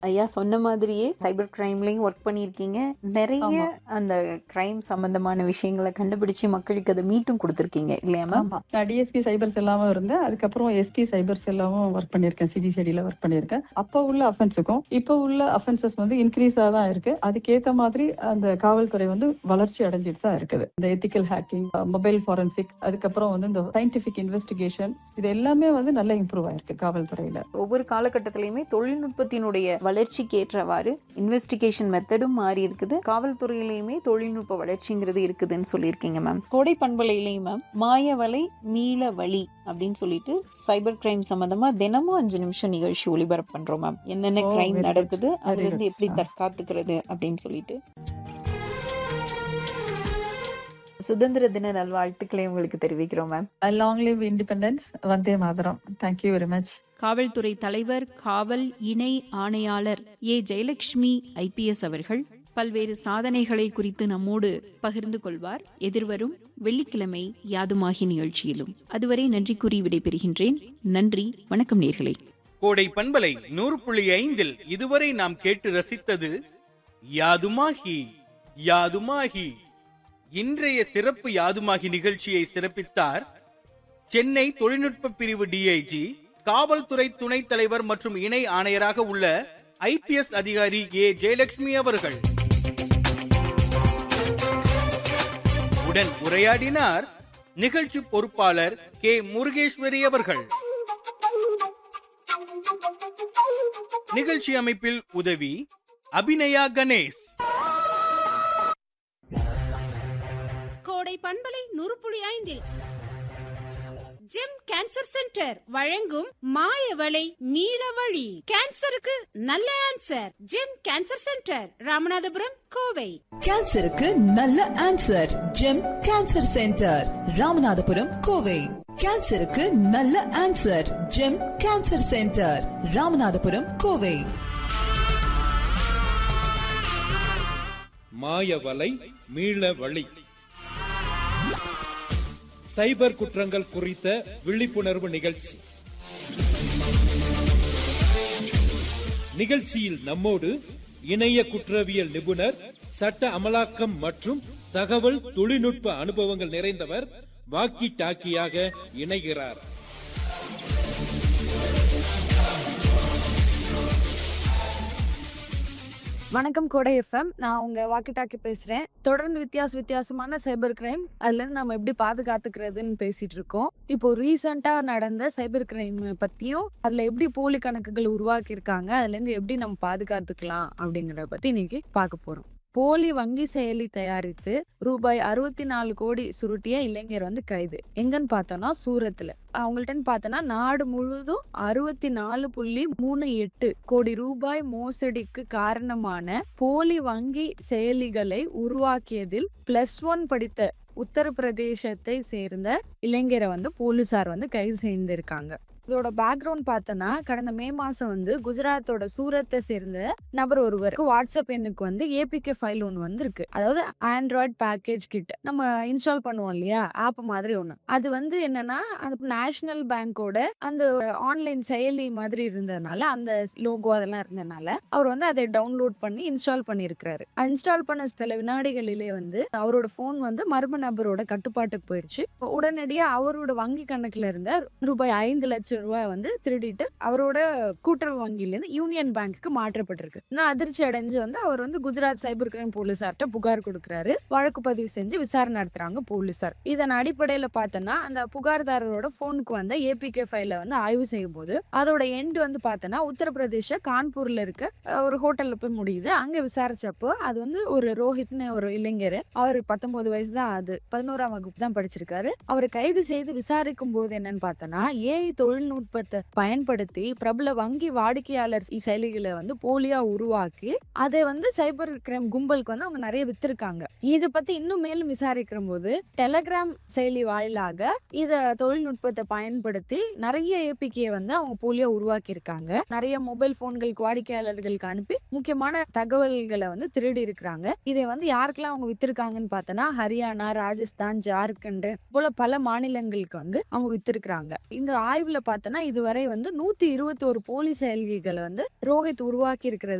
ஐயா சொன்ன மாதிரியே சைபர் கிரைம்லயும் ஒர்க் பண்ணியிருக்கீங்க நிறைய ஆமா. அந்த கிரைம் சம்பந்தமான விஷயங்களை கண்டுபிடிச்சு மக்களுக்கு அதை மீட்டும் கொடுத்துருக்கீங்க இல்லையா மேம் ஆமா நான் டிஎஸ்பி சைபர் செல்லாவும் இருந்தேன் அதுக்கப்புறம் எஸ்பி சைபர் செல்லாவும் ஒர்க் பண்ணியிருக்கேன் சிபிசிடில ஒர்க் பண்ணியிருக்கேன் அப்ப உள்ள அஃபென்ஸுக்கும் இப்ப உள்ள அஃபென்சஸ் வந்து இன்க்ரீஸா தான் இருக்கு அதுக்கேத்த மாதிரி அந்த காவல்துறை வந்து வளர்ச்சி அடைஞ்சிட்டு தான் இருக்குது இந்த எத்திக்கல் ஹேக்கிங் மொபைல் ஃபாரன்சிக் அதுக்கப்புறம் வந்து இந்த சயின்டிபிக் இன்வெஸ்டிகேஷன் இது எல்லாமே வந்து நல்லா இம்ப்ரூவ் ஆயிருக்கு காவல்துறையில ஒவ்வொரு காலகட்டத்திலயுமே தொழில்நுட்பத்தினுடைய வளர்ச்சிக்கு ஏற்றவாறு இன்வெஸ்டிகேஷன் மெத்தடும் மாறி இருக்குது காவல்துறையிலயுமே தொழில்நுட்ப வளர்ச்சிங்கிறது இருக்குதுன்னு சொல்லியிருக்கீங்க மேம் கோடை பண்பலையிலையும் மேம் மாய வலை மீள வழி அப்படின்னு சொல்லிட்டு சைபர் கிரைம் சம்பந்தமா தினமும் அஞ்சு நிமிஷம் நிகழ்ச்சி ஒளிபரப்பு பண்றோம் மேம் என்னென்ன Oh, கிரைம் very good. நடக்குது அதுல Very இருந்து good. எப்படி ஆ. தற்காத்துக்கிறது அப்படின்னு சொல்லிட்டு சுதந்திர தின நல்வாழ்த்துக்களை உங்களுக்கு தெரிவிக்கிறோம் மேம் லாங் லிவ் இண்டிபெண்டன்ஸ் வந்தே மாதரம் தேங்க்யூ வெரி மச் காவல்துறை தலைவர் காவல் இணை ஆணையாளர் ஏ ஜெயலட்சுமி ஐபிஎஸ் அவர்கள் பல்வேறு சாதனைகளை குறித்து நம்மோடு பகிர்ந்து கொள்வார் எதிர்வரும் வெள்ளிக்கிழமை யாதுமாகி நிகழ்ச்சியிலும் அதுவரை நன்றி கூறி விடைபெறுகின்றேன் நன்றி வணக்கம் நேர்களே கோடை பண்பலை நூறு புள்ளி ஐந்தில் இதுவரை நாம் கேட்டு ரசித்தது யாதுமாகி யாதுமாகி இன்றைய சிறப்பு யாதுமாகி நிகழ்ச்சியை சிறப்பித்தார் சென்னை தொழில்நுட்ப பிரிவு டிஐஜி காவல்துறை துணைத் தலைவர் மற்றும் இணை ஆணையராக உள்ள ஐபிஎஸ் அதிகாரி ஏ ஜெயலட்சுமி அவர்கள் உடன் உரையாடினார் நிகழ்ச்சி பொறுப்பாளர் கே முருகேஸ்வரி அவர்கள் நிகழ்ச்சி அமைப்பில் உதவி அபிநயா கணேஷ் கோடை பண்பலை நூறு புள்ளி ஐந்தில் ஜெம் கேன்சர் சென்டர் வழங்கும் மாயவளை நீல வழி கேன்சருக்கு நல்ல answer gem cancer centre Ramanathapuram Kovai கேன்சருக்கு நல்ல answer gem cancer centre Ramanathapuram Kovai கேன்சருக்கு நல்ல answer gem cancer centre Ramanathapuram Kovai மாயவலை மீள வழி சைபர் குற்றங்கள் குறித்த விழிப்புணர்வு நிகழ்ச்சி நிகழ்ச்சியில் நம்மோடு இணைய குற்றவியல் நிபுணர் சட்ட அமலாக்கம் மற்றும் தகவல் தொழில்நுட்ப அனுபவங்கள் நிறைந்தவர் வாக்கி டாக்கியாக இணைகிறார் வணக்கம் கோடை எஃப்எம் நான் உங்க வாக்கி டாக்கி பேசுறேன் தொடர்ந்து வித்தியாச வித்தியாசமான சைபர் கிரைம் அதுல இருந்து நம்ம எப்படி பாதுகாத்துக்கிறதுன்னு பேசிட்டு இருக்கோம் இப்போ ரீசெண்டா நடந்த சைபர் கிரைம் பத்தியும் அதுல எப்படி போலி கணக்குகள் உருவாக்கி இருக்காங்க அதுல இருந்து எப்படி நம்ம பாதுகாத்துக்கலாம் அப்படிங்கறத பத்தி இன்னைக்கு பார்க்க போறோம் போலி வங்கி செயலி தயாரித்து ரூபாய் அறுபத்தி நாலு கோடி சுருட்டிய இளைஞர் வந்து கைது எங்கன்னு பார்த்தோம்னா சூரத்துல அவங்கள்ட்டன்னு பார்த்தோன்னா நாடு முழுவதும் அறுபத்தி நாலு புள்ளி மூணு எட்டு கோடி ரூபாய் மோசடிக்கு காரணமான போலி வங்கி செயலிகளை உருவாக்கியதில் பிளஸ் ஒன் படித்த உத்தரப்பிரதேசத்தை சேர்ந்த இளைஞரை வந்து போலீசார் வந்து கைது செய்திருக்காங்க இதோட பேக்ரவுண்ட் பார்த்தோன்னா கடந்த மே மாசம் வந்து குஜராத்தோட சூரத்தை சேர்ந்த நபர் ஒருவருக்கு வாட்ஸ்அப் எண்ணுக்கு வந்து ஏபிகே ஃபைல் ஒன்று வந்திருக்கு அதாவது ஆண்ட்ராய்ட் பேக்கேஜ் கிட் நம்ம இன்ஸ்டால் பண்ணுவோம் இல்லையா ஆப் மாதிரி ஒன்று அது வந்து என்னன்னா அந்த நேஷனல் பேங்கோட அந்த ஆன்லைன் செயலி மாதிரி இருந்ததுனால அந்த லோகோ அதெல்லாம் இருந்ததுனால அவர் வந்து அதை டவுன்லோட் பண்ணி இன்ஸ்டால் பண்ணியிருக்கிறாரு இன்ஸ்டால் பண்ண சில வினாடிகளிலே வந்து அவரோட ஃபோன் வந்து மர்ம நபரோட கட்டுப்பாட்டுக்கு போயிடுச்சு உடனடியாக அவரோட வங்கி கணக்குல இருந்த ரூபாய் ஐந்து லட்சம் ரூபாய் வந்து திருடிட்டு அவரோட கூட்டுறவு வங்கியிலேருந்து யூனியன் பேங்க்குக்கு மாற்றப்பட்டிருக்கு நான் அதிர்ச்சி அடைஞ்சு வந்து அவர் வந்து குஜராத் சைபர் கிரைம் போலீசார்ட்ட புகார் கொடுக்குறாரு வழக்கு பதிவு செஞ்சு விசாரணை நடத்துறாங்க போலீசார் இதன் அடிப்படையில பார்த்தோன்னா அந்த புகார்தாரரோட போனுக்கு வந்த ஏபிகே ஃபைல வந்து ஆய்வு செய்யும் போது அதோட எண்ட் வந்து பார்த்தோன்னா உத்தரப்பிரதேச கான்பூர்ல இருக்க அஹ், ஒரு ஹோட்டல்ல போய் முடியுது அங்க விசாரிச்சப்போ அது வந்து ஒரு ரோஹித்னு ஒரு இளைஞர் அவர் பத்தொன்பது வயசு தான் அது பதினோராம் வகுப்பு தான் படிச்சிருக்காரு அவர் கைது செய்து விசாரிக்கும் போது என்னன்னு பார்த்தோன்னா ஏஐ தொழில்நுட்பத்தை பயன்படுத்தி பிரபல வங்கி வாடிக்கையாளர் செயலிகளை வந்து போலியா உருவாக்கி அதை வந்து சைபர் கிரைம் கும்பலுக்கு வந்து அவங்க நிறைய வித்திருக்காங்க இதை பத்தி இன்னும் மேலும் விசாரிக்கிற போது டெலகிராம் செயலி வாயிலாக இத தொழில்நுட்பத்தை பயன்படுத்தி நிறைய ஏபிகே வந்து அவங்க போலியா உருவாக்கி இருக்காங்க நிறைய மொபைல் போன்களுக்கு வாடிக்கையாளர்களுக்கு அனுப்பி முக்கியமான தகவல்களை வந்து திருடி இருக்கிறாங்க இதை வந்து யாருக்கெல்லாம் அவங்க வித்திருக்காங்கன்னு பார்த்தோன்னா ஹரியானா ராஜஸ்தான் ஜார்க்கண்ட் போல பல மாநிலங்களுக்கு வந்து அவங்க வித்திருக்கிறாங்க இந்த ஆய்வுல பார்த்தோன்னா இதுவரை வந்து நூத்தி இருபத்தி ஒரு போலி செயலிகளை வந்து ரோஹித் உருவாக்கி இருக்கிறது